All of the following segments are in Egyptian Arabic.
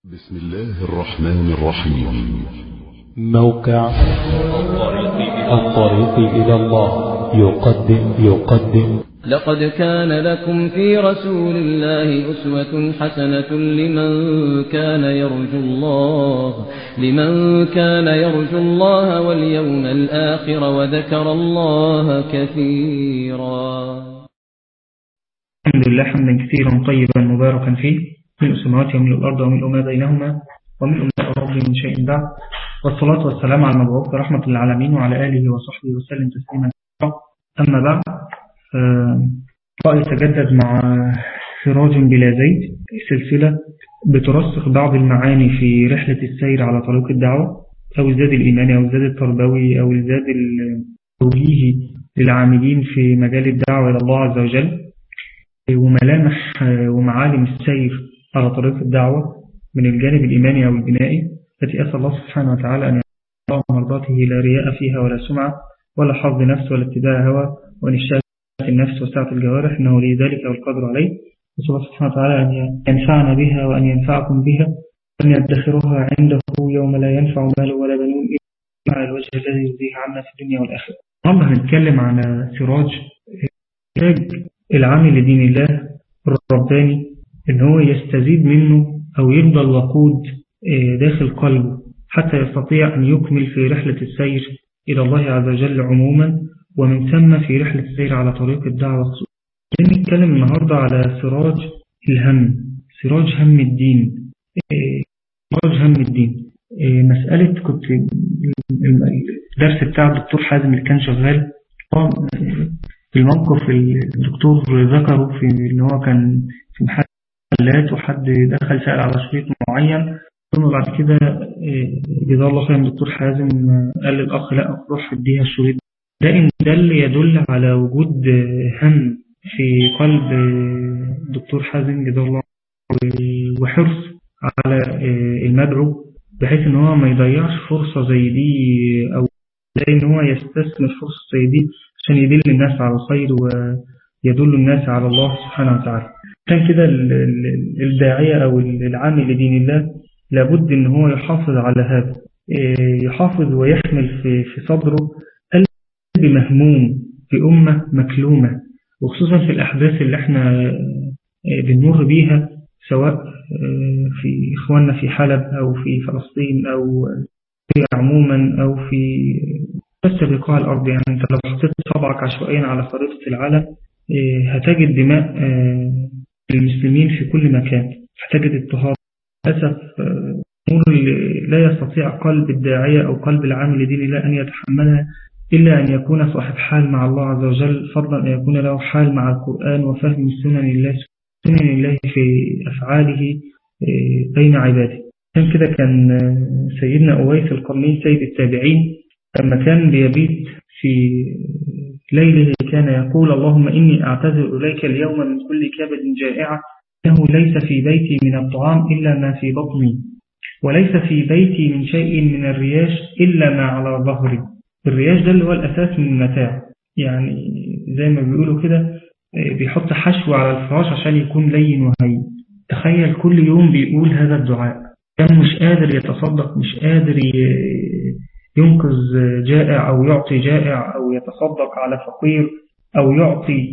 بسم الله الرحمن الرحيم موقع الطريق إلى الله يقدم يقدم لقد كان لكم في رسول الله أسوة حسنة لمن كان يرجو الله لمن كان يرجو الله واليوم الآخر وذكر الله كثيرا الحمد لله حمدا كثيرا طيبا مباركا فيه ملء السماوات وملء الأرض وملء ما بينهما وملء ما الأرض من شيء بعد والصلاة والسلام على المبعوث رحمة للعالمين وعلى آله وصحبه وسلم تسليما كثيرا أما بعد رأي يتجدد مع سراج بلا زيت سلسلة بترسخ بعض المعاني في رحلة السير على طريق الدعوة أو الزاد الإيماني أو الزاد التربوي أو الزاد التوجيهي للعاملين في مجال الدعوة إلى الله عز وجل وملامح ومعالم السير على طريق الدعوة من الجانب الإيماني أو البنائي التي أسأل الله سبحانه وتعالى أن يرضى مرضاته لا رياء فيها ولا سمعة ولا حظ نفس ولا اتباع هوى وأن الشاك النفس وسعة الجوارح إنه لي ذلك والقدر عليه نسأل الله سبحانه وتعالى أن ينفعنا بها وأن ينفعكم بها وأن يدخرها عنده يوم لا ينفع مال ولا بنون إلا على الوجه الذي يرضيه عنا في الدنيا والآخرة النهارده هنتكلم عن سراج إحتاج العامل لدين الله الرباني إن هو يستزيد منه أو يفضل وقود داخل قلبه حتى يستطيع أن يكمل في رحلة السير إلى الله عز وجل عموما ومن ثم في رحلة السير على طريق الدعوة خصوصا نتكلم النهاردة على سراج الهم سراج هم الدين سراج هم الدين مسألة كنت الدرس بتاع الدكتور حازم اللي كان شغال الموقف الدكتور ذكره في ان هو كان في محلات وحد دخل سأل على شريط معين ثم بعد كده جزاه الله خير الدكتور حازم قال للأخ لا روح اديها الشريط ده إن ده اللي يدل على وجود هم في قلب الدكتور حازم جزاه الله وحرص على المدعو بحيث ان هو ما يضيعش فرصة زي دي او زي ان هو يستثمر فرصة زي دي عشان يدل الناس على الخير ويدل الناس على الله سبحانه وتعالى كان كده الداعية أو العامل لدين الله لابد ان هو يحافظ على هذا يحافظ ويحمل في في صدره قلب مهموم في أمة مكلومة وخصوصا في الأحداث اللي احنا بنمر بيها سواء في إخواننا في حلب أو في فلسطين أو في عموما أو في بس بقاع الأرض يعني أنت لو حطيت صبعك عشوائيا على خريطة العالم هتجد دماء المسلمين في كل مكان هتجد اضطهاد للأسف أمور لا يستطيع قلب الداعية أو قلب العامل لدين الله أن يتحملها إلا أن يكون صاحب حال مع الله عز وجل فضلا أن يكون له حال مع القرآن وفهم سنن الله سنن الله في أفعاله بين عباده كان كده كان سيدنا أويس القرنين سيد التابعين لما كان بيبيت في ليله كان يقول اللهم إني أعتذر إليك اليوم من كل كبد جائعة إنه ليس في بيتي من الطعام إلا ما في بطني وليس في بيتي من شيء من الرياش إلا ما على ظهري الرياش ده اللي هو الأساس من المتاع يعني زي ما بيقولوا كده بيحط حشو على الفراش عشان يكون لين وهين تخيل كل يوم بيقول هذا الدعاء كان مش قادر يتصدق مش قادر ينقذ جائع أو يعطي جائع أو يتصدق على فقير أو يعطي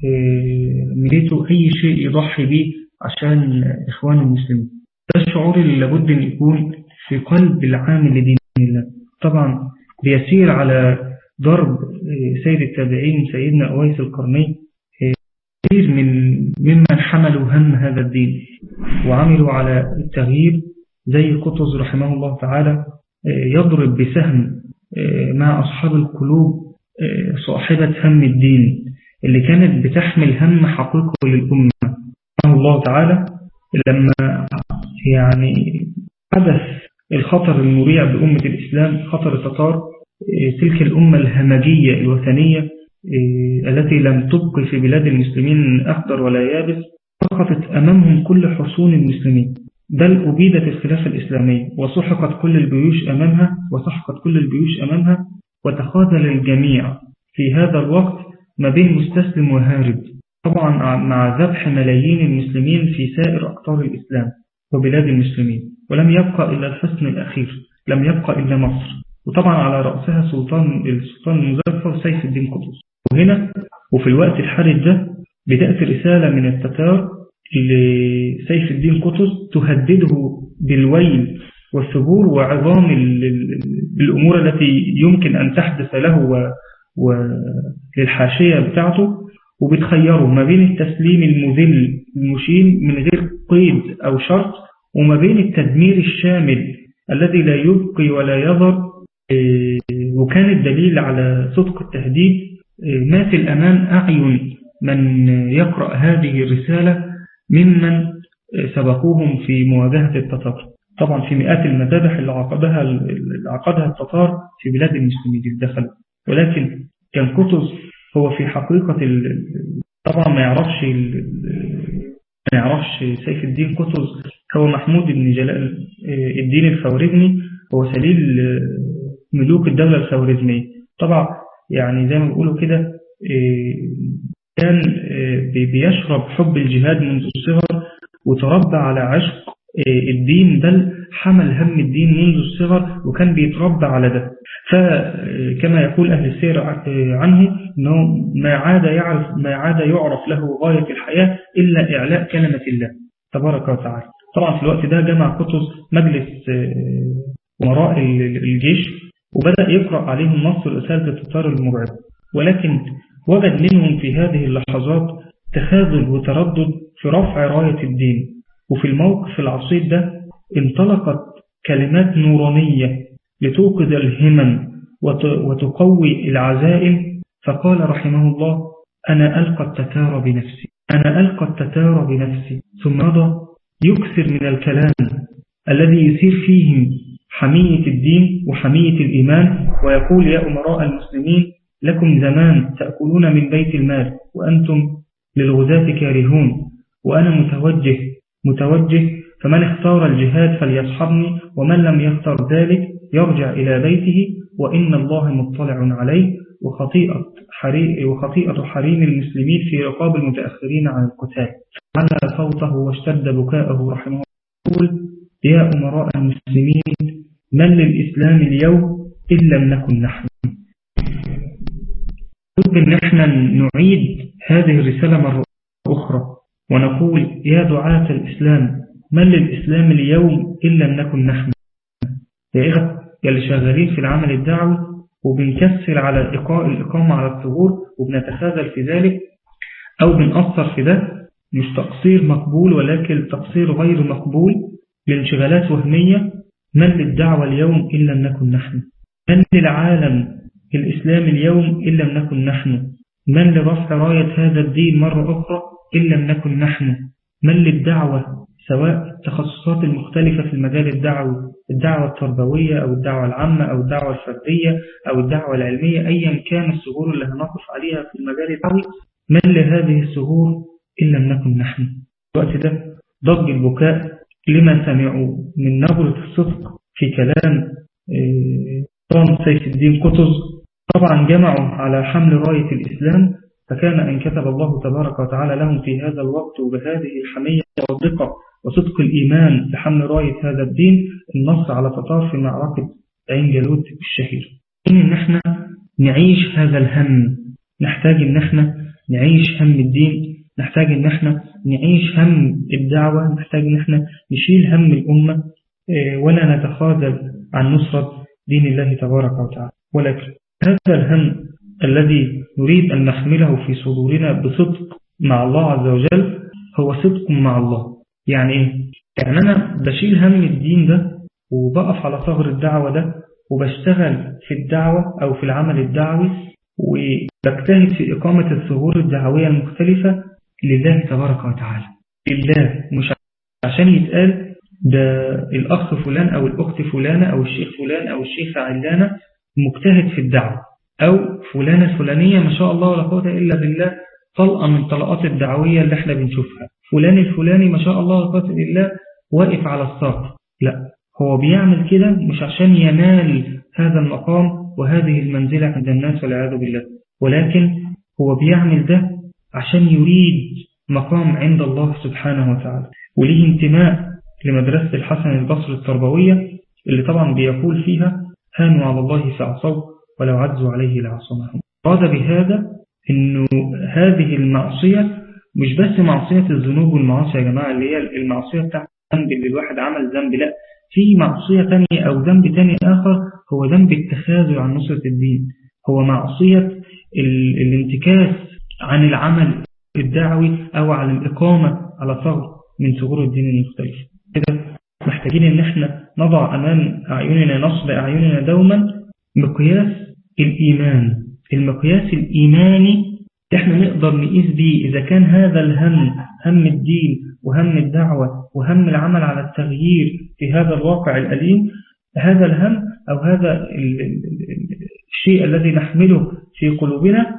مليته أي شيء يضحي به عشان إخوان المسلمين ده الشعور اللي لابد أن يكون في قلب العامل لدين الله طبعا بيسير على ضرب سيد التابعين سيدنا أويس القرني كثير من ممن حملوا هم هذا الدين وعملوا على التغيير زي قطز رحمه الله تعالى يضرب بسهم مع أصحاب القلوب صاحبة هم الدين اللي كانت بتحمل هم حقيقي للأمة الله تعالى لما يعني حدث الخطر المريع بأمة الإسلام خطر التتار تلك الأمة الهمجية الوثنية التي لم تبق في بلاد المسلمين أخضر ولا يابس سقطت أمامهم كل حصون المسلمين بل أبيدت الخلافة الإسلامية وسحقت كل الجيوش أمامها وسحقت كل الجيوش أمامها وتخاذل الجميع في هذا الوقت ما بين مستسلم وهارب طبعا مع ذبح ملايين المسلمين في سائر أقطار الإسلام وبلاد المسلمين ولم يبقى إلا الحصن الأخير لم يبقى إلا مصر وطبعا على رأسها سلطان السلطان المظفر سيف الدين قطز وهنا وفي الوقت الحرج ده بدأت رسالة من التتار لسيف الدين قطز تهدده بالويل والثبور وعظام الأمور التي يمكن أن تحدث له وللحاشية بتاعته وبتخيره ما بين التسليم المذل المشين من غير قيد أو شرط وما بين التدمير الشامل الذي لا يبقي ولا يضر وكان الدليل على صدق التهديد ما في الأمان أعين من يقرأ هذه الرسالة ممن سبقوهم في مواجهة التتار طبعا في مئات المذابح اللي عقدها, اللي عقدها التتار في بلاد المسلمين الدخل ولكن كان قطز هو في حقيقة طبعا ما يعرفش ما يعرفش سيف الدين قطز هو محمود بن جلال الدين الخوارزمي هو سليل ملوك الدولة الخوارزمية طبعا يعني زي ما بيقولوا كده كان بيشرب حب الجهاد منذ الصغر وتربى على عشق الدين بل حمل هم الدين منذ الصغر وكان بيتربى على ده فكما يقول أهل السير عنه أنه ما عاد يعرف ما عاد يعرف له غاية الحياة إلا إعلاء كلمة الله تبارك وتعالى طبعا في الوقت ده جمع قطز مجلس وراء الجيش وبدأ يقرأ عليهم نص رسالة التتار المرعب ولكن وجد منهم في هذه اللحظات تخاذل وتردد في رفع راية الدين وفي الموقف العصيب ده انطلقت كلمات نورانية لتوقظ الهمم وتقوي العزائم فقال رحمه الله أنا ألقى التتار بنفسي أنا ألقى التتار بنفسي ثم مضى يكثر من الكلام الذي يثير فيهم حمية الدين وحمية الإيمان ويقول يا أمراء المسلمين لكم زمان تأكلون من بيت المال وأنتم للغزاة كارهون وأنا متوجه متوجه فمن اختار الجهاد فليصحبني ومن لم يختار ذلك يرجع إلى بيته وإن الله مطلع عليه وخطيئة حريم, وخطيئة حريم المسلمين في رقاب المتأخرين عن القتال على صوته واشتد بكاءه رحمه الله يا أمراء المسلمين من للإسلام اليوم إن لم نكن نحن يمكن نحن نعيد هذه الرسالة مرة أخرى ونقول يا دعاة الإسلام من للإسلام اليوم إن لم نكن نحن يا إخوة يلي شغالين في العمل الدعوي وبنكسر على الإقامة على الثغور وبنتخاذل في ذلك أو بنأثر في ده مش تقصير مقبول ولكن تقصير غير مقبول لانشغالات وهمية من للدعوة اليوم إن لم نكن نحن من للعالم الإسلام اليوم إن لم نكن نحن من لرفع راية هذا الدين مرة أخرى إن لم نكن نحن من للدعوة سواء التخصصات المختلفة في المجال الدعوي الدعوة التربوية أو الدعوة العامة أو الدعوة الفردية أو الدعوة العلمية أيا كان السهول اللي هنقف عليها في المجال الدعوي من لهذه السهول إن لم نكن نحن الوقت ده ضج البكاء لما سمعوا من نبرة الصدق في كلام طام سيف الدين قطز طبعا جمعوا على حمل راية الإسلام فكان أن كتب الله تبارك وتعالى لهم في هذا الوقت وبهذه الحمية والدقة وصدق الإيمان بحمل راية هذا الدين النص على تطار في معركة عين جالوت الشهير إن نحن نعيش هذا الهم نحتاج إن احنا نعيش هم الدين نحتاج إن احنا نعيش هم الدعوة نحتاج إن احنا نشيل هم الأمة ولا نتخاذل عن نصرة دين الله تبارك وتعالى ولكن هذا الهم الذي نريد أن نحمله في صدورنا بصدق مع الله عز وجل هو صدق مع الله يعني إيه؟ يعني أنا بشيل هم الدين ده وبقف على ثغر الدعوة ده وبشتغل في الدعوة أو في العمل الدعوي وبجتهد في إقامة الثغور الدعوية المختلفة لله تبارك وتعالى لله مش عشان يتقال ده الأخ فلان أو الأخت فلانة أو الشيخ فلان أو الشيخة علانة مجتهد في الدعوة أو فلانة فلانية ما شاء الله ولا قوة إلا بالله طلقة من طلقات الدعوية اللي احنا بنشوفها فلان الفلاني ما شاء الله ولا قوة إلا واقف على الساق لا هو بيعمل كده مش عشان ينال هذا المقام وهذه المنزلة عند الناس والعياذ بالله ولكن هو بيعمل ده عشان يريد مقام عند الله سبحانه وتعالى وليه انتماء لمدرسة الحسن البصري التربوية اللي طبعا بيقول فيها هانوا على الله فعصوا ولو عزوا عليه لعصمهم أراد بهذا أنه هذه المعصية مش بس معصية الذنوب والمعاصي يا جماعة اللي هي المعصية بتاعت الذنب اللي الواحد عمل ذنب لا في معصية تانية أو ذنب تاني آخر هو ذنب التخاذل عن نصرة الدين هو معصية الانتكاس عن العمل الدعوي أو عن الإقامة على ثغر من ثغور الدين المختلف كده محتاجين ان احنا نضع امام اعيننا نصب اعيننا دوما مقياس الايمان المقياس الايماني احنا نقدر نقيس بيه اذا كان هذا الهم هم الدين وهم الدعوة وهم العمل على التغيير في هذا الواقع الأليم هذا الهم أو هذا الشيء الذي نحمله في قلوبنا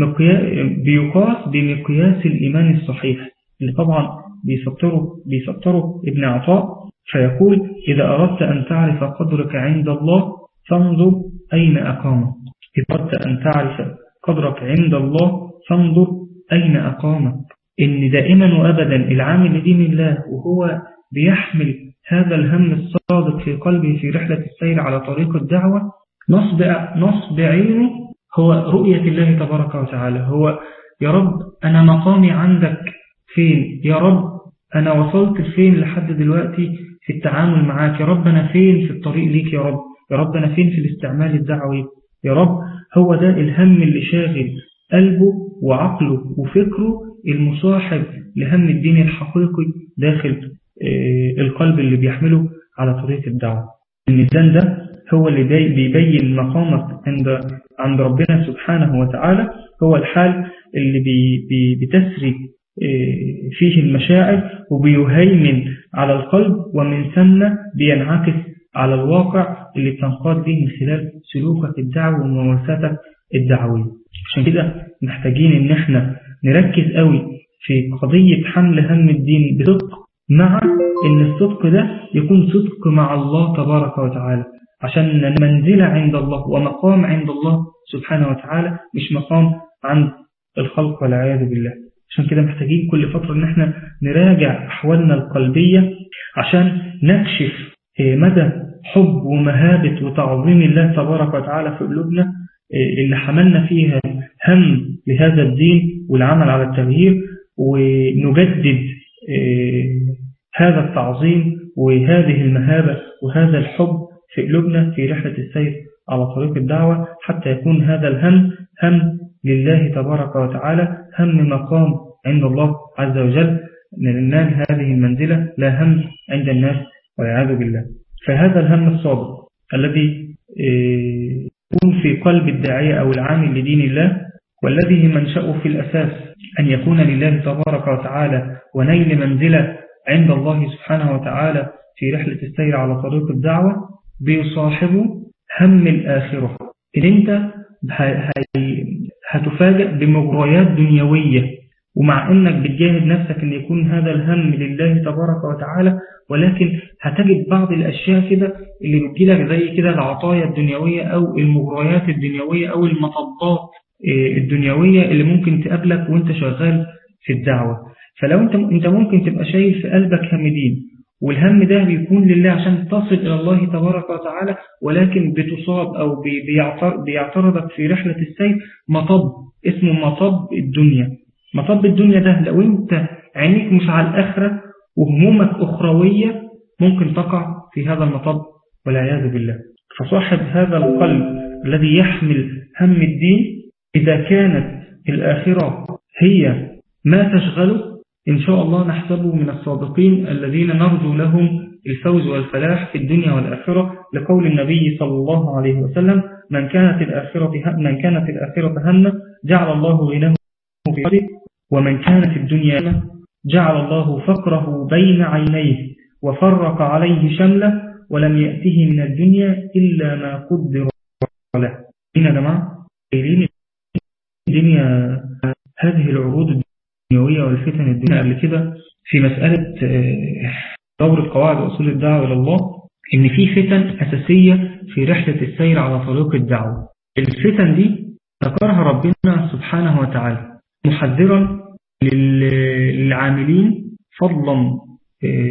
بيقاس بمقياس الإيمان الصحيح اللي طبعا بيسطره, بيسطره ابن عطاء فيقول إذا أردت أن تعرف قدرك عند الله فانظر أين أقامك إذا أردت أن تعرف قدرك عند الله فانظر أين أقامك إن دائما وأبدا العامل لدين الله وهو بيحمل هذا الهم الصادق في قلبه في رحلة السير على طريق الدعوة نصب, نصب عينه هو رؤية الله تبارك وتعالى هو يا رب أنا مقامي عندك فين يا رب أنا وصلت فين لحد دلوقتي في التعامل معاك يا رب أنا فين في الطريق ليك يا رب يا رب أنا فين في الاستعمال الدعوي يا رب هو ده الهم اللي شاغل قلبه وعقله وفكره المصاحب لهم الدين الحقيقي داخل القلب اللي بيحمله على طريق الدعوة الميزان ده هو اللي بيبين مقامك عند عند ربنا سبحانه وتعالى هو الحال اللي بي بي بتسري فيه المشاعر وبيهيمن على القلب ومن ثم بينعكس على الواقع اللي بتنقاد به من خلال سلوكك الدعوي وممارساتك الدعوية عشان كده محتاجين ان احنا نركز قوي في قضية حمل هم الدين بصدق مع ان الصدق ده يكون صدق مع الله تبارك وتعالى عشان منزلة عند الله ومقام عند الله سبحانه وتعالى مش مقام عند الخلق والعياذ بالله عشان كده محتاجين كل فترة ان احنا نراجع احوالنا القلبية عشان نكشف مدى حب ومهابة وتعظيم الله تبارك وتعالى في قلوبنا اللي حملنا فيها هم لهذا الدين والعمل على التغيير ونجدد هذا التعظيم وهذه المهابة وهذا الحب في قلوبنا في رحلة السير على طريق الدعوة حتى يكون هذا الهم هم لله تبارك وتعالى هم مقام عند الله عز وجل لننال هذه المنزلة لا هم عند الناس والعياذ بالله فهذا الهم الصادق الذي يكون في قلب الداعية أو العامل لدين الله والذي منشأه في الأساس أن يكون لله تبارك وتعالى ونيل منزلة عند الله سبحانه وتعالى في رحلة السير على طريق الدعوة بيصاحبه هم الآخرة إن أنت هتفاجأ بمغريات دنيوية ومع أنك بتجاهد نفسك أن يكون هذا الهم لله تبارك وتعالى ولكن هتجد بعض الأشياء كده اللي بتجيلك زي كده العطايا الدنيوية أو المغريات الدنيوية أو المطبات الدنيوية اللي ممكن تقابلك وانت شغال في الدعوة فلو انت انت ممكن تبقى شايل في قلبك هم دين والهم ده بيكون لله عشان تصل إلى الله تبارك وتعالى ولكن بتصاب أو بيعترضك في رحلة السير مطب اسمه مطب الدنيا مطب الدنيا ده لو انت عينيك مش على الآخرة وهمومك أخروية ممكن تقع في هذا المطب والعياذ بالله فصاحب هذا القلب الذي يحمل هم الدين إذا كانت الآخرة هي ما تشغله إن شاء الله نحسبه من الصادقين الذين نرجو لهم الفوز والفلاح في الدنيا والآخرة لقول النبي صلى الله عليه وسلم من كانت الآخرة من كانت الآخرة همه جعل الله غناه في قلبه ومن كانت الدنيا جعل الله فقره بين عينيه وفرق عليه شمله ولم يأته من الدنيا إلا ما قدر له هنا يا جماعة الدنيا هذه العروض الدنيوية والفتن الدنيا قبل كده في مسألة دورة قواعد وأصول الدعوة إلى الله إن في فتن أساسية في رحلة السير على طريق الدعوة الفتن دي ذكرها ربنا سبحانه وتعالى محذرا للعاملين فضلا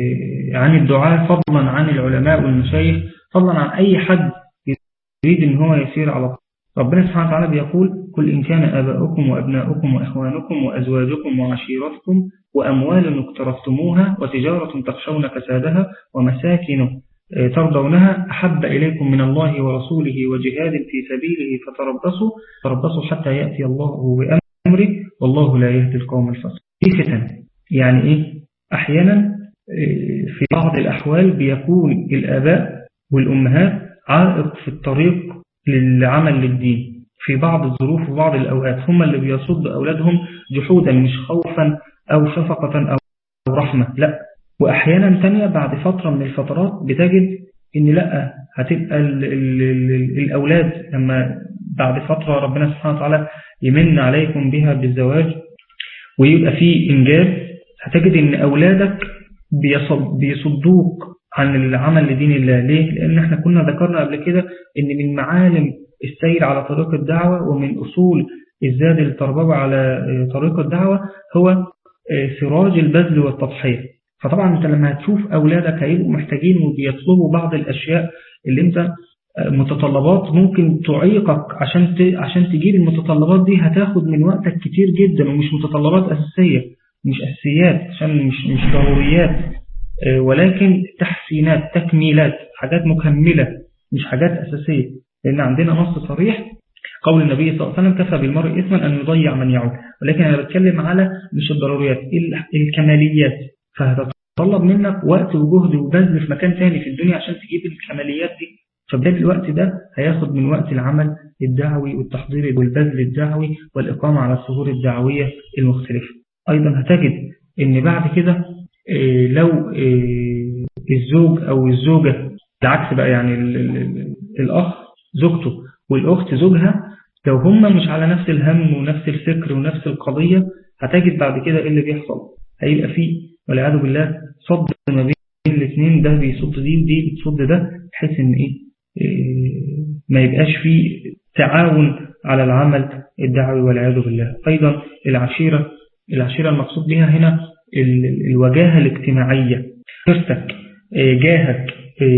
عن الدعاء فضلا عن العلماء والمشايخ فضلا عن أي حد يريد ان هو يسير على ربنا سبحانه وتعالى بيقول كل إن كان آباؤكم وأبناؤكم وإخوانكم وأزواجكم وعشيرتكم وأموال اقترفتموها وتجارة تخشون كسادها ومساكن ترضونها أحب إليكم من الله ورسوله وجهاد في سبيله فتربصوا تربصوا حتى يأتي الله بأمره والله لا يهدي القوم الفاسقين في فتن يعني إيه أحيانا في بعض الأحوال بيكون الآباء والأمهات عائق في الطريق للعمل للدين في بعض الظروف وبعض الأوقات هم اللي بيصد أولادهم جحودا مش خوفا أو شفقة أو رحمة لا وأحيانا تانية بعد فترة من الفترات بتجد إن لا هتبقى ال ال ال الأولاد لما بعد فترة ربنا سبحانه وتعالى يمن عليكم بها بالزواج ويبقى فيه إنجاب هتجد إن أولادك بيصد بيصدوك عن العمل لدين الله ليه؟ لأن احنا كنا ذكرنا قبل كده إن من معالم السير على طريق الدعوة ومن أصول الزاد التربوي على طريق الدعوة هو سراج البذل والتضحية فطبعا انت لما هتشوف أولادك هيبقوا محتاجين وبيطلبوا بعض الأشياء اللي انت متطلبات ممكن تعيقك عشان عشان تجيب المتطلبات دي هتاخد من وقتك كتير جدا ومش متطلبات أساسية مش أساسيات عشان مش مش ضروريات ولكن تحسينات تكميلات حاجات مكملة مش حاجات أساسية لأن عندنا نص صريح قول النبي صلى الله عليه وسلم كفى بالمرء إثما أن يضيع من يعود ولكن أنا بتكلم على مش الضروريات الكماليات فهتطلب منك وقت وجهد وبذل في مكان تاني في الدنيا عشان تجيب الكماليات دي فبدأ الوقت ده هياخد من وقت العمل الدعوي والتحضير والبذل الدعوي والإقامة على الصهور الدعوية المختلفة أيضا هتجد أن بعد كده لو الزوج أو الزوجة العكس بقى يعني الأخ زوجته والأخت زوجها لو هم مش على نفس الهم ونفس الفكر ونفس القضية هتجد بعد كده إيه اللي بيحصل هيبقى فيه والعياذ بالله صد ما بين الاثنين ده بيصد دي ودي بتصد ده بحيث ان ايه ما يبقاش فيه تعاون على العمل الدعوي والعياذ بالله أيضا العشيرة العشيرة المقصود بها هنا الوجاهة الاجتماعية خيرتك جاهك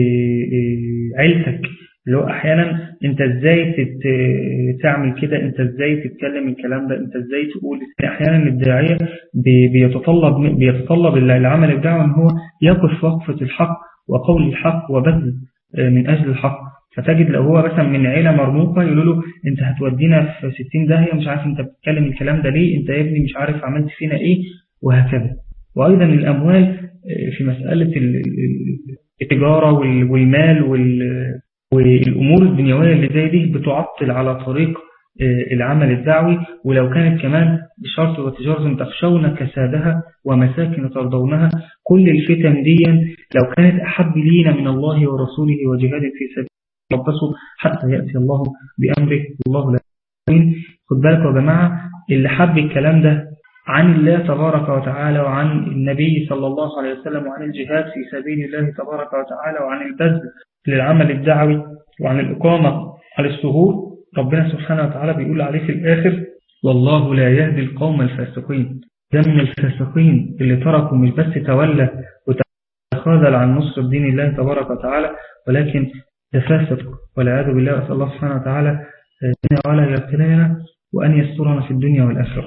عيلتك اللي هو احيانا انت ازاي تعمل كده انت ازاي تتكلم الكلام ده انت ازاي تقول احيانا الداعية بيتطلب بيتطلب العمل الدعوة ان هو يقف وقفة الحق وقول الحق وبذل من اجل الحق فتجد لو هو مثلا من عيلة مرموقة يقولوا له انت هتودينا في 60 داهية مش عارف انت بتتكلم الكلام ده ليه انت يا ابني مش عارف عملت فينا ايه وهكذا وايضا الاموال في مسألة التجارة والمال والأمور الدنيوية اللي زي دي بتعطل على طريق العمل الدعوي ولو كانت كمان بشرط وتجارة تخشون كسادها ومساكن ترضونها كل الفتن دي لو كانت أحب لينا من الله ورسوله وجهاد في سبيل ربصوا حتى يأتي الله بأمره والله لا يؤمن خد بالك يا جماعة اللي حب الكلام ده عن الله تبارك وتعالى وعن النبي صلى الله عليه وسلم وعن الجهاد في سبيل الله تبارك وتعالى وعن البذل للعمل الدعوي وعن الإقامة على السهور ربنا سبحانه وتعالى بيقول عليه في الآخر والله لا يهدي القوم الفاسقين دم الفاسقين اللي تركوا مش بس تولى وتخاذل عن نصر الدين الله تبارك وتعالى ولكن تفاسق والعياذ بالله أسأل الله سبحانه وتعالى ولا يبتلينا وأن يسترنا في الدنيا والآخرة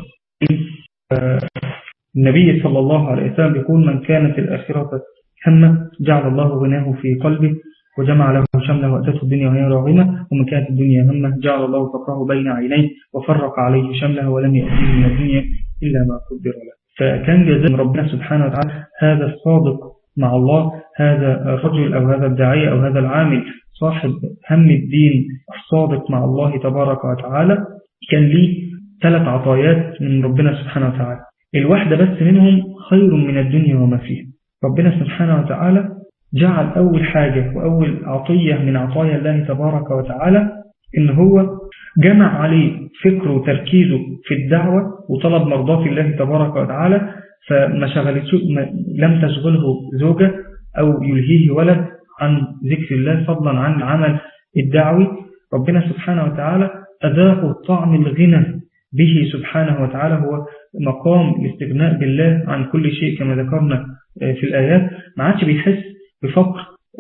النبي صلى الله عليه وسلم يقول من كانت الآخرة همه جعل الله غناه في قلبه وجمع له شمله وأتته الدنيا وهي راغمة ومن كانت الدنيا همه جعل الله فقره بين عينيه وفرق عليه شمله ولم يأتيه من الدنيا إلا ما قدر له فكان جزاء ربنا سبحانه وتعالى هذا الصادق مع الله هذا الرجل أو هذا الداعية أو هذا العامل صاحب هم الدين الصادق مع الله تبارك وتعالى كان ليه ثلاث عطايات من ربنا سبحانه وتعالى الواحدة بس منهم خير من الدنيا وما فيها ربنا سبحانه وتعالى جعل أول حاجة وأول عطية من عطايا الله تبارك وتعالى إن هو جمع عليه فكره وتركيزه في الدعوة وطلب مرضاة الله تبارك وتعالى فما شغلته لم تشغله زوجة أو يلهيه ولد عن ذكر الله فضلا عن العمل الدعوي ربنا سبحانه وتعالى أذاقه طعم الغنى به سبحانه وتعالى هو مقام الاستغناء بالله عن كل شيء كما ذكرنا في الآيات ما عادش بيحس بفقر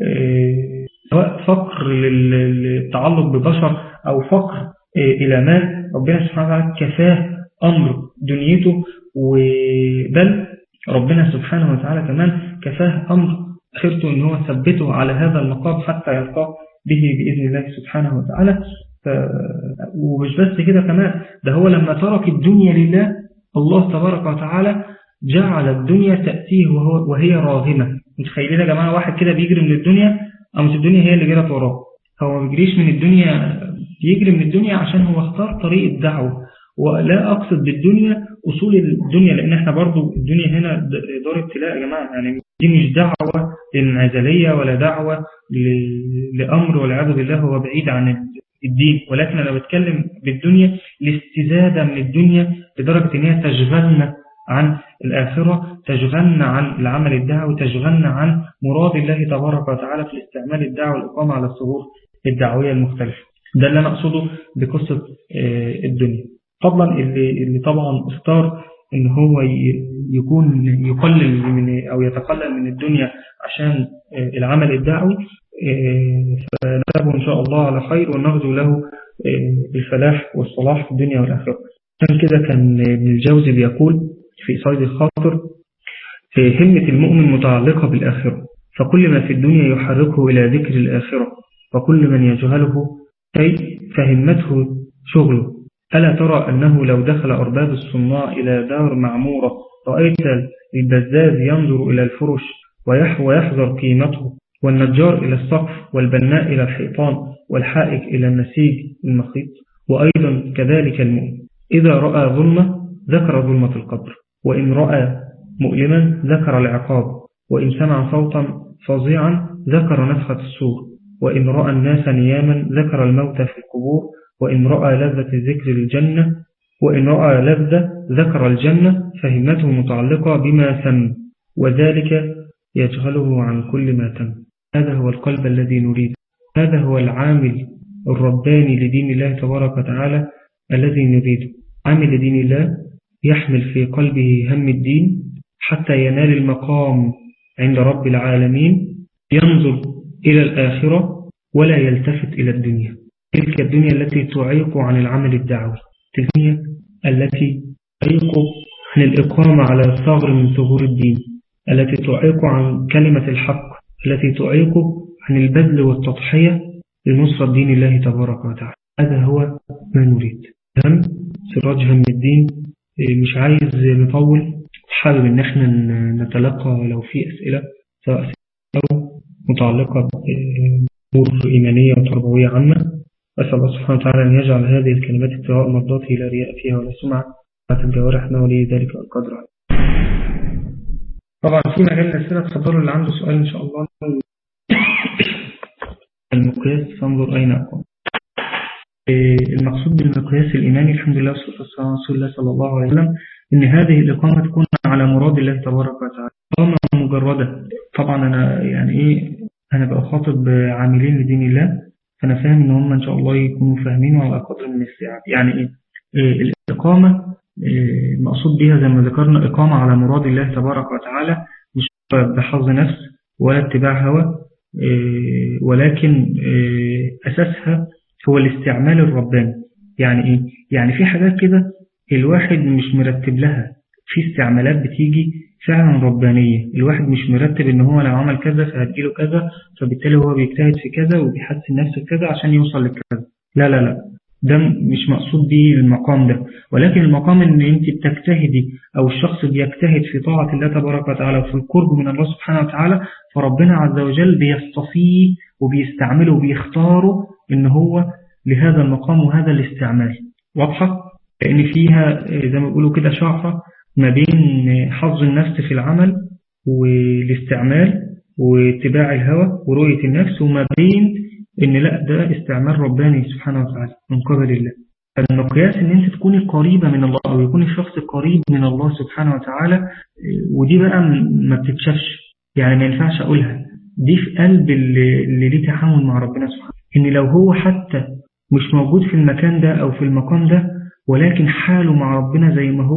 سواء فقر للتعلق ببشر أو فقر إلى مال ربنا سبحانه وتعالى كفاه أمر دنيته وبل ربنا سبحانه وتعالى كمان كفاه أمر آخرته أن هو ثبته على هذا المقام حتى يلقاه به بإذن الله سبحانه وتعالى ف... ومش بس كده كمان ده هو لما ترك الدنيا لله الله تبارك وتعالى جعل الدنيا تأتيه وهو وهي راغمة متخيلين يا جماعة واحد كده بيجري من الدنيا أو مش الدنيا هي اللي جرت وراه هو ما بيجريش من الدنيا بيجري من الدنيا عشان هو اختار طريق الدعوة ولا أقصد بالدنيا أصول الدنيا لأن احنا برضو الدنيا هنا دار ابتلاء يا جماعة يعني دي مش دعوة للانعزالية ولا دعوة لأمر والعياذ بالله هو بعيد عن الدين ولكن أنا بتكلم بالدنيا الاستزادة من الدنيا لدرجة ان هي تشغلنا عن الآخرة تشغلنا عن العمل الدعوي تشغلنا عن مراد الله تبارك وتعالى في الاستعمال الدعوي والإقامة على الصغور الدعوية المختلفة ده اللي أنا أقصده بقصة الدنيا فضلا اللي, اللي طبعا اختار ان هو يكون يقلل من او يتقلل من الدنيا عشان العمل الدعوي فنتابه ان شاء الله على خير ونرجو له الفلاح والصلاح في الدنيا والآخرة كان كده كان ابن الجوزي بيقول في صيد الخاطر همة المؤمن متعلقة بالآخرة فكل ما في الدنيا يحركه إلى ذكر الآخرة وكل من يجهله شيء فهمته شغله ألا ترى أنه لو دخل أرباب الصناع إلى دار معمورة رأيت البزاز ينظر إلى الفرش ويحذر قيمته والنجار إلى السقف والبناء إلى الحيطان والحائك إلى النسيج المخيط وأيضا كذلك المؤمن إذا رأى ظلمة ذكر ظلمة القبر وإن رأى مؤلما ذكر العقاب وإن سمع صوتا فظيعا ذكر نفخة السور وإن رأى الناس نياما ذكر الموت في القبور وإن رأى لذة ذكر الجنة وإن رأى لذة ذكر الجنة فهمته متعلقة بما سم وذلك يشغله عن كل ما تم هذا هو القلب الذي نريد هذا هو العامل الرباني لدين الله تبارك وتعالى الذي نريده عامل لدين الله يحمل في قلبه هم الدين حتى ينال المقام عند رب العالمين ينظر إلى الآخرة ولا يلتفت إلى الدنيا تلك الدنيا التي تعيق عن العمل الدعوي الدنيا التي تعيق عن الإقامة على ثغر من ثغور الدين التي تعيق عن كلمة الحق التي تعيق عن البذل والتضحية لنصرة دين الله تبارك وتعالى هذا هو ما نريد هم سراج هم الدين مش عايز نطول حابب ان احنا نتلقى لو في اسئلة سواء أسئلة متعلقة بأمور إيمانية وتربوية عامة أسأل الله سبحانه وتعالى أن يجعل هذه الكلمات ابتغاء مرضاته لا رياء فيها ولا سمعة الجوارح ولي ذلك القدر طبعا في مجال الأسئلة تفضلوا اللي عنده سؤال إن شاء الله المقياس فانظر أين أقوم المقصود بالمقياس الإيماني الحمد لله والصلاة والسلام على رسول الله صلى الله عليه وسلم إن هذه الإقامة تكون على مراد الله تبارك وتعالى إقامة مجردة طبعا أنا يعني إيه أنا بأخاطب عاملين لدين الله فأنا فاهم إن هم إن شاء الله يكونوا فاهمين على قدر من الاستيعاب يعني إيه الإقامة مقصود بها زي ما ذكرنا إقامة على مراد الله تبارك وتعالى مش بحظ نفس ولا اتباع هوى ولكن أساسها هو الاستعمال الرباني يعني إيه؟ يعني في حاجات كده الواحد مش مرتب لها في استعمالات بتيجي فعلا ربانية الواحد مش مرتب ان هو لو عمل كذا فهتجيله كذا فبالتالي هو بيجتهد في كذا وبيحسن نفسه في كذا عشان يوصل لكذا لا لا لا ده مش مقصود بيه المقام ده ولكن المقام ان انت بتجتهدي او الشخص بيجتهد في طاعة الله تبارك وتعالى وفي القرب من الله سبحانه وتعالى فربنا عز وجل بيصطفيه وبيستعمله وبيختاره ان هو لهذا المقام وهذا الاستعمال واضحة لان فيها زي ما بيقولوا كده شعرة ما بين حظ النفس في العمل والاستعمال واتباع الهوى ورؤية النفس وما بين ان لا ده استعمال رباني سبحانه وتعالى من قبل الله المقياس ان انت تكوني قريبة من الله او يكون الشخص قريب من الله سبحانه وتعالى ودي بقى ما بتتشافش يعني ما ينفعش اقولها دي في قلب اللي, اللي ليه تعامل مع ربنا سبحانه ان لو هو حتى مش موجود في المكان ده او في المقام ده ولكن حاله مع ربنا زي ما هو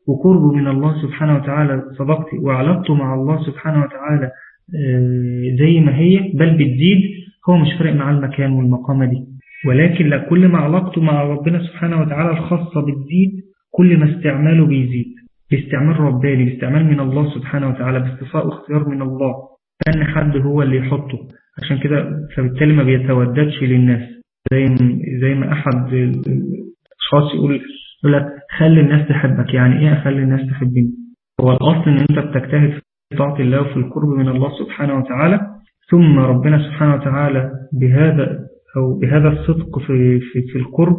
وقربه من الله سبحانه وتعالى صدقتي وعلاقته مع الله سبحانه وتعالى زي ما هي بل بتزيد هو مش فارق مع المكان والمقامة دي ولكن لا كل ما علاقته مع ربنا سبحانه وتعالى الخاصة بتزيد كل ما استعماله بيزيد باستعمال رباني باستعمال من الله سبحانه وتعالى باستفاء واختيار من الله أن حد هو اللي يحطه عشان كده فبالتالي ما بيتوددش للناس زي زي ما أحد الأشخاص يقول يقول لك خلي الناس تحبك يعني إيه أخلي الناس تحبني هو الأصل إن أنت بتجتهد في طاعة الله وفي القرب من الله سبحانه وتعالى ثم ربنا سبحانه وتعالى بهذا أو بهذا الصدق في في في القرب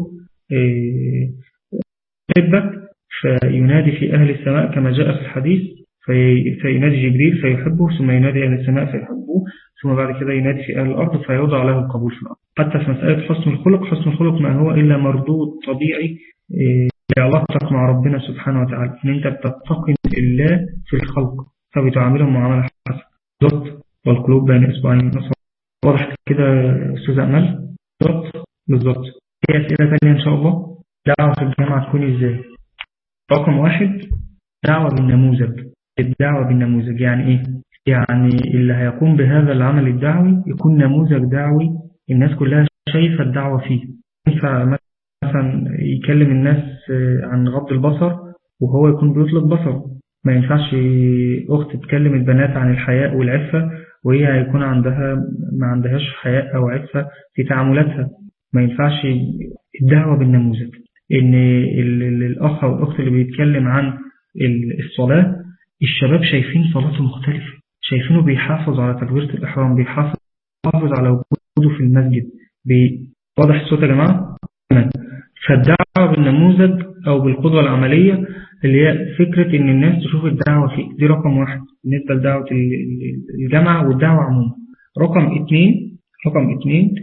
يحبك فينادي في أهل السماء كما جاء في الحديث في فينادي جبريل فيحبه ثم ينادي أهل السماء فيحبوه ثم بعد كده ينادي في أهل الأرض فيوضع له القبول في الأرض حتى في مسألة حسن الخلق حسن الخلق ما هو إلا مردود طبيعي لعلاقتك مع ربنا سبحانه وتعالى إن أنت بتتقن الله في الخلق فبتعاملهم معاملة حسنة بالضبط والقلوب بين إصبعين واضح كده أستاذ أمل بالضبط بالضبط في أسئلة ثانية إن شاء الله دعوة في الجامعة تكون إزاي رقم واحد دعوة بالنموذج الدعوة بالنموذج يعني إيه يعني اللي هيقوم بهذا العمل الدعوي يكون نموذج دعوي الناس كلها شايفة الدعوة فيه ينفع مثلا يكلم الناس عن غض البصر وهو يكون بيطلق بصره ما ينفعش أخت تكلم البنات عن الحياء والعفة وهي هيكون عندها ما عندهاش حياء أو عفة في تعاملاتها ما ينفعش الدعوة بالنموذج إن الأخ أو الأخت اللي بيتكلم عن الصلاة الشباب شايفين صلاته مختلفة شايفينه بيحافظ على تكبيرة الإحرام بيحافظ على وجوده في المسجد واضح الصوت يا جماعة فالدعوة بالنموذج أو بالقدوة العملية اللي هي فكرة إن الناس تشوف الدعوة فيه دي رقم واحد بالنسبة لدعوة الجامعة والدعوة عموما رقم اتنين رقم اتنين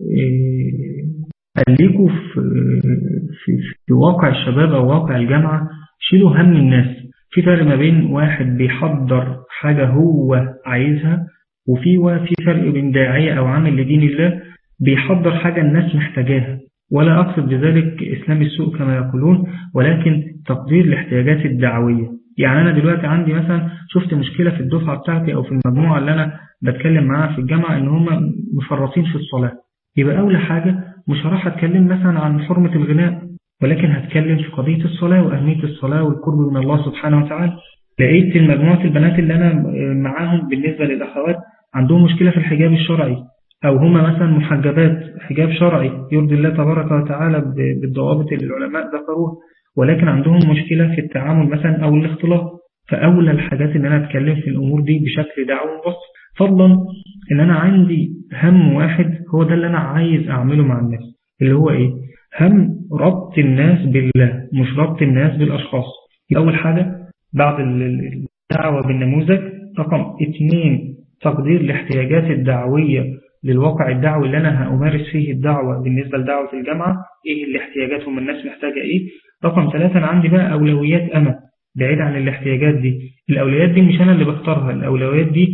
خليكوا في, في, في واقع الشباب أو واقع الجامعة شيلوا هم الناس في فرق ما بين واحد بيحضر حاجة هو عايزها وفي وفي فرق بين داعية أو عامل لدين الله بيحضر حاجة الناس محتاجاها ولا أقصد بذلك إسلام السوء كما يقولون ولكن تقدير الاحتياجات الدعوية يعني أنا دلوقتي عندي مثلا شفت مشكلة في الدفعة بتاعتي أو في المجموعة اللي أنا بتكلم معاها في الجامعة إن هم مفرطين في الصلاة يبقى أول حاجة مش هروح أتكلم مثلا عن حرمة الغناء ولكن هتكلم في قضية الصلاة وأهمية الصلاة والقرب من الله سبحانه وتعالى لقيت مجموعة البنات اللي أنا معاهم بالنسبة للأخوات عندهم مشكلة في الحجاب الشرعي أو هم مثلا محجبات حجاب شرعي يرضي الله تبارك وتعالى بالضوابط اللي العلماء ذكروها ولكن عندهم مشكلة في التعامل مثلا أو الاختلاط فأولى الحاجات إن أنا أتكلم في الأمور دي بشكل دعوي مبسط فضلا إن أنا عندي هم واحد هو ده اللي أنا عايز أعمله مع الناس اللي هو إيه هم ربط الناس بالله مش ربط الناس بالأشخاص أول حاجة بعد الدعوة بالنموذج رقم اثنين تقدير الاحتياجات الدعوية للواقع الدعوي اللي أنا هأمارس فيه الدعوة بالنسبة لدعوة الجامعة إيه اللي احتياجاتهم الناس محتاجة إيه رقم ثلاثة أنا عندي بقى أولويات أنا بعيد عن الاحتياجات دي الأولويات دي مش أنا اللي بختارها الأولويات دي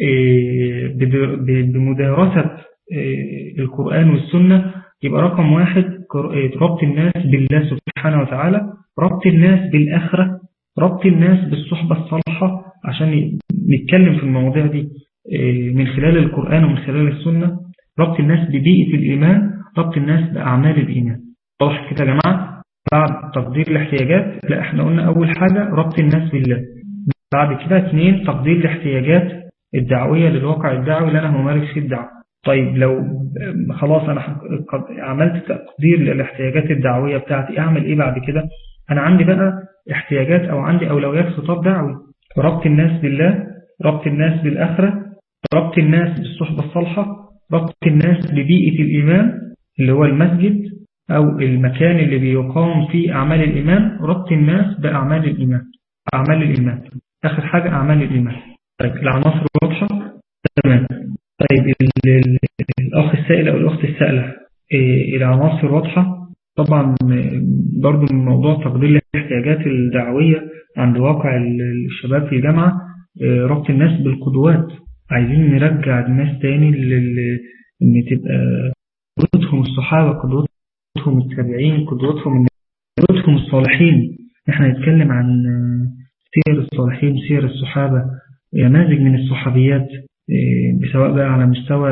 بمدارسة القرآن والسنة يبقى رقم واحد ربط الناس بالله سبحانه وتعالى ربط الناس بالآخرة ربط الناس بالصحبة الصالحة عشان نتكلم في المواضيع دي من خلال القرآن ومن خلال السنة ربط الناس ببيئة الإيمان ربط الناس بأعمال الإيمان واضح كده يا جماعة بعد تقدير الاحتياجات لا احنا قلنا أول حاجة ربط الناس بالله بعد كده اثنين تقدير الاحتياجات الدعوية للواقع الدعوي اللي أنا همارس فيه الدعوة طيب لو خلاص أنا عملت تقدير للاحتياجات الدعوية بتاعتي أعمل إيه بعد كده أنا عندي بقى احتياجات أو عندي أولويات خطاب دعوي ربط الناس بالله ربط الناس بالآخرة ربط الناس بالصحبة الصالحة ربط الناس ببيئة الإيمان اللي هو المسجد أو المكان اللي بيقام فيه أعمال الإيمان ربط الناس بأعمال الإيمان أعمال الإيمان آخر حاجة أعمال الإيمان طيب العناصر واضحة تمام طيب الأخ السائل أو الأخت السائلة العناصر واضحة طبعا برضو من موضوع تقدير الاحتياجات الدعوية عند واقع الشباب في الجامعة ربط الناس بالقدوات عايزين نرجع الناس تاني ان تبقى قدوتهم الصحابة قدوتهم التابعين قدوتهم قدوتهم الصالحين احنا نتكلم عن سير الصالحين سير الصحابة نماذج من الصحابيات سواء بقى على مستوى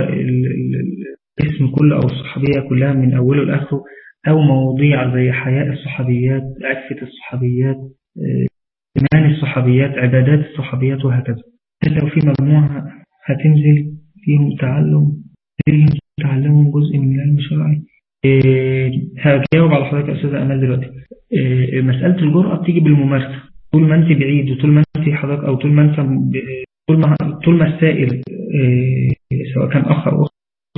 الاسم كله أو الصحابية كلها من أوله لآخره أو مواضيع زي حياء الصحابيات عفة الصحابيات إيمان الصحابيات عبادات الصحابيات وهكذا لو في مجموعة هتنزل فيهم تعلم فيهم تعلمهم جزء من العلم الشرعي هجاوب على حضرتك يا أستاذة أمال دلوقتي مسألة الجرأة بتيجي بالممارسة طول ما أنت بعيد وطول ما أنت حضرتك أو طول ما أنت طول ما طول ما السائل سواء كان أخ أو أخت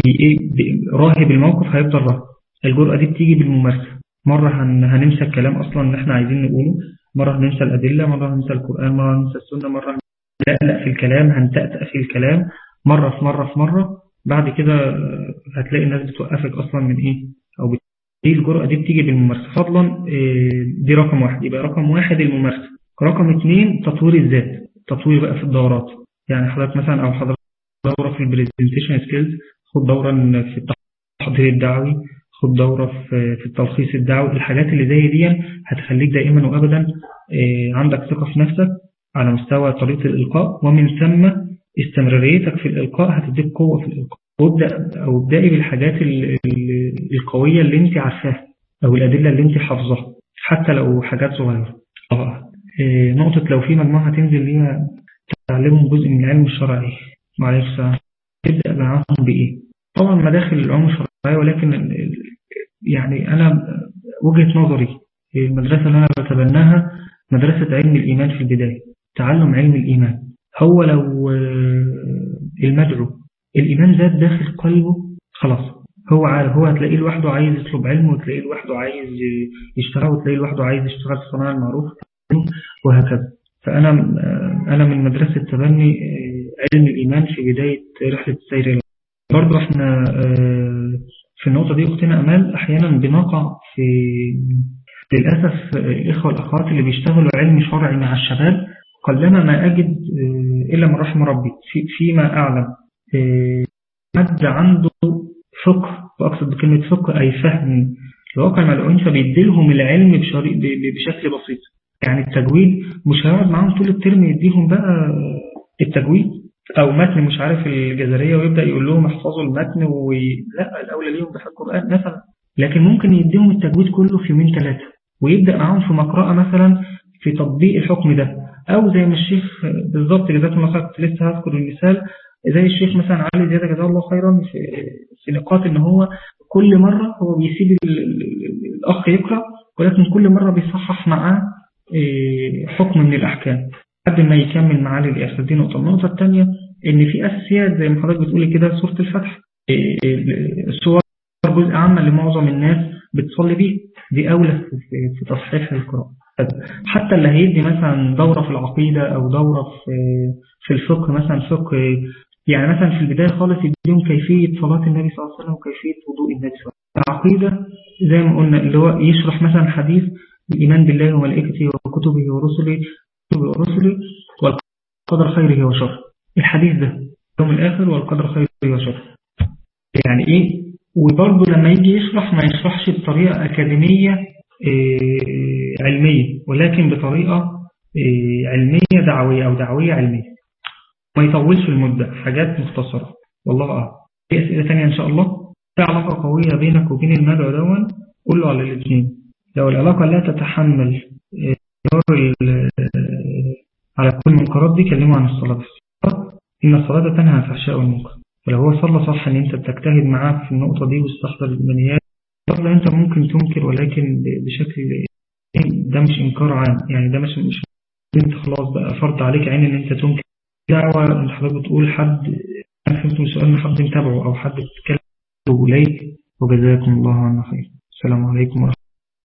راهب الموقف هيفضل راهب الجرأة دي بتيجي بالممارسة مرة هننسى الكلام أصلا اللي احنا عايزين نقوله مرة هننسى الأدلة مرة هننسى القرآن مرة هننسى السنة مرة هنلقلق في الكلام هنتأتأ في الكلام مرة في مرة في مرة بعد كده هتلاقي الناس بتوقفك أصلا من إيه أو دي الجرأة دي بتيجي بالممارسة فضلا دي رقم واحد يبقى رقم واحد الممارسة رقم اثنين تطوير الذات تطوير بقى في الدورات يعني حضرتك مثلا أو حضرتك دورة في البريزنتيشن سكيلز خد دورة في التحضير الدعوي خد دورة في التلخيص الدعوي الحاجات اللي زي دي هتخليك دائما وأبدا عندك ثقة في نفسك على مستوى طريقة الإلقاء ومن ثم استمراريتك في الإلقاء هتديك قوة في الإلقاء وابدأ أو ابدأي بالحاجات القوية اللي انت عارفاها أو الأدلة اللي انت حافظاها حتى لو حاجات صغيرة نقطة لو في مجموعة هتنزل ليها تعلمهم جزء من العلم الشرعي معلش تبدأ معاهم بإيه طبعا مداخل العلوم الشرعية ولكن يعني أنا وجهة نظري المدرسة اللي أنا بتبناها مدرسة علم الإيمان في البداية تعلم علم الإيمان هو لو المدعو الإيمان ذات داخل قلبه خلاص هو عارف هو هتلاقيه لوحده عايز يطلب علم وتلاقيه لوحده عايز يشتغل وتلاقيه لوحده عايز يشتغل في صناعة المعروف وهكذا فأنا أنا من مدرسة تبني علم الإيمان في بداية رحلة السير برضه احنا في النقطة دي أختنا أمال أحيانا بنقع في للأسف الإخوة والأخوات اللي بيشتغلوا علم شرعي مع الشباب قلما ما أجد إلا من رحم ربي في فيما أعلم حد عنده فقه وأقصد بكلمة فقه أي فهم الواقع الملعون فبيديلهم العلم بشكل بسيط يعني التجويد مش هيقعد معاهم طول الترم يديهم بقى التجويد أو متن مش عارف الجزرية ويبدأ يقول لهم احفظوا المتن ولا الأولى ليهم بحق القرآن مثلا لكن ممكن يديهم التجويد كله في يومين ثلاثة ويبدأ معاهم في مقرأة مثلا في تطبيق الحكم ده أو زي ما الشيخ بالضبط جزاك الله خير كنت لسه هذكر المثال زي الشيخ مثلا علي زيادة جزاه الله خيرا في, في نقاط إن هو كل مرة هو بيسيب الأخ يقرأ ولكن كل مرة بيصحح معاه حكم من الأحكام قبل ما يكمل معاه للآخر دي نقطة النقطة الثانية إن في أساسيات زي ما حضرتك بتقولي كده سورة الفتح السور جزء عامة لمعظم الناس بتصلي بيه دي أولى في تصحيح القراءة حتى اللي هيدي مثلا دورة في العقيدة أو دورة في في الفقه مثلا فقه يعني مثلا في البداية خالص يديهم كيفية صلاة النبي صلى الله عليه وسلم وكيفية وضوء النبي صلى الله عليه وسلم العقيدة زي ما قلنا اللي هو يشرح مثلا حديث الإيمان بالله وملائكته وكتبه ورسله ورسله والقدر خيره وشره الحديث ده يوم الآخر والقدر خيره وشره يعني إيه وبرضه لما يجي يشرح ما يشرحش بطريقة أكاديمية علمية ولكن بطريقة علمية دعوية أو دعوية علمية ما يطولش المدة حاجات مختصرة والله أعلم في أسئلة تانية إن شاء الله في علاقة قوية بينك وبين المدعو دون قول له على الاثنين لو العلاقة لا تتحمل على كل المنكرات دي كلمه عن الصلاة بس إن الصلاة تنهى عن الفحشاء والمنكر فلو هو صلى صح إن أنت بتجتهد معاه في النقطة دي واستحضر المنيات صلى أنت ممكن تنكر ولكن بشكل ده مش إنكار عام يعني ده مش مش أنت خلاص بقى فرض عليك عين إن أنت تنكر دعوة إن حضرتك بتقول حد أنا فهمت من سؤال إن حد متابعه أو حد بيتكلم إليك وجزاكم الله عنا خير السلام عليكم ورحمة